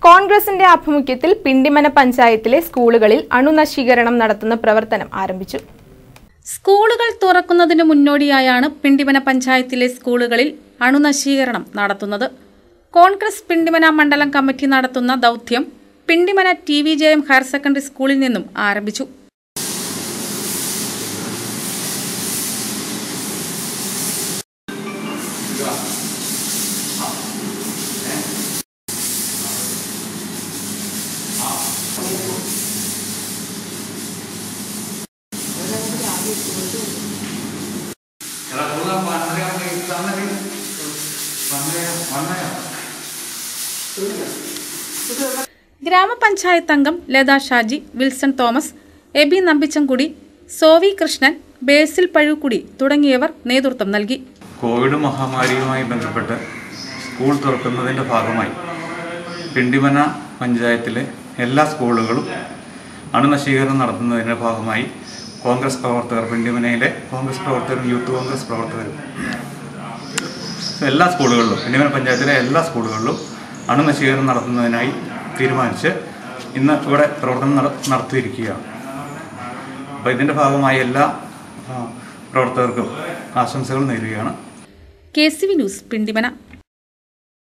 കോൺഗ്രസിന്റെ ആഭിമുഖ്യത്തിൽ പിണ്ടിമന പഞ്ചായത്തിലെ സ്കൂളുകളിൽ അണുനശീകരണം നടത്തുന്ന പ്രവർത്തനം ആരംഭിച്ചു സ്കൂളുകൾ തുറക്കുന്നതിന് മുന്നോടിയായാണ് പിണ്ടിമന പഞ്ചായത്തിലെ സ്കൂളുകളിൽ അണുനശീകരണം നടത്തുന്നത് കോൺഗ്രസ് പിണ്ടിമന മണ്ഡലം കമ്മിറ്റി നടത്തുന്ന ദൗത്യം Pindimana T V J M higher secondary സ്കൂളിൽ നിന്നും ആരംഭിച്ചു ഗ്രാമപഞ്ചായത്ത് അംഗം ലത ഷാജി വിൽസൺ തോമസ് എബി നമ്പിച്ചൻകുടി സോവി കൃഷ്ണൻ ബേസിൽ പഴുക്കുടി തുടങ്ങിയവർ നേതൃത്വം നൽകി കോവിഡ് മഹാമാരിയുമായി ബന്ധപ്പെട്ട് സ്കൂൾ തുറക്കുന്നതിൻ്റെ ഭാഗമായി പിണ്ടിമന പഞ്ചായത്തിലെ എല്ലാ സ്കൂളുകളും അണുനശീകരണം നടത്തുന്നതിൻ്റെ ഭാഗമായി കോൺഗ്രസ് പ്രവർത്തകർ പിണ്ടിമനയിലെ കോൺഗ്രസ് പ്രവർത്തകരും യൂത്ത് കോൺഗ്രസ് പ്രവർത്തകരും എല്ലാ സ്കൂളുകളിലും പിണ്ടിമന പഞ്ചായത്തിലെ എല്ലാ സ്കൂളുകളിലും അണുനശീകരണം നടത്തുന്നതിനായി തീരുമാനിച്ച് ഇന്ന് ഇവിടെ പ്രവർത്തനം നട നടത്തിയിരിക്കുകയാണ് അപ്പോൾ ഇതിൻ്റെ ഭാഗമായി എല്ലാ ആ, പ്രവർത്തകർക്കും ആശംസകൾ നേരുകയാണ് K C V news Pindimana